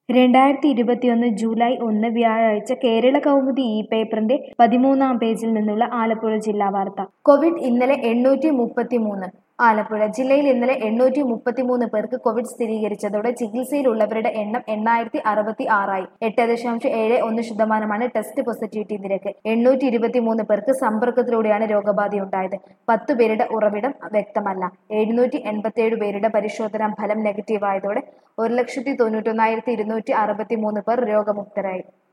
രണ്ടായിരത്തി ഇരുപത്തിയൊന്ന് ജൂലൈ ഒന്ന് വ്യാഴാഴ്ച കേരള കൗമുദി ഇ പേപ്പറിന്റെ പതിമൂന്നാം പേജിൽ നിന്നുള്ള ആലപ്പുഴ ജില്ലാ വാർത്ത കോവിഡ് ഇന്നലെ എണ്ണൂറ്റി മുപ്പത്തിമൂന്ന് ആലപ്പുഴ ജില്ലയിൽ ഇന്നലെ എണ്ണൂറ്റി മുപ്പത്തിമൂന്ന് പേർക്ക് കോവിഡ് സ്ഥിരീകരിച്ചതോടെ ചികിത്സയിലുള്ളവരുടെ എണ്ണം എണ്ണായിരത്തി അറുപത്തി ആറായി എട്ട് ദശാംശം ഏഴ് ഒന്ന് ശതമാനമാണ് ടെസ്റ്റ് പോസിറ്റിവിറ്റി നിരക്ക് എണ്ണൂറ്റി ഇരുപത്തിമൂന്ന് പേർക്ക് സമ്പർക്കത്തിലൂടെയാണ് രോഗബാധയുണ്ടായത് പത്തു പേരുടെ ഉറവിടം വ്യക്തമല്ല എഴുന്നൂറ്റി എൺപത്തിയേഴ് പേരുടെ പരിശോധനാ ഫലം നെഗറ്റീവായതോടെ ഒരു ലക്ഷത്തി തൊണ്ണൂറ്റൊന്നായിരത്തി ഇരുന്നൂറ്റി അറുപത്തി മൂന്ന് പേർ രോഗമുക്തരായി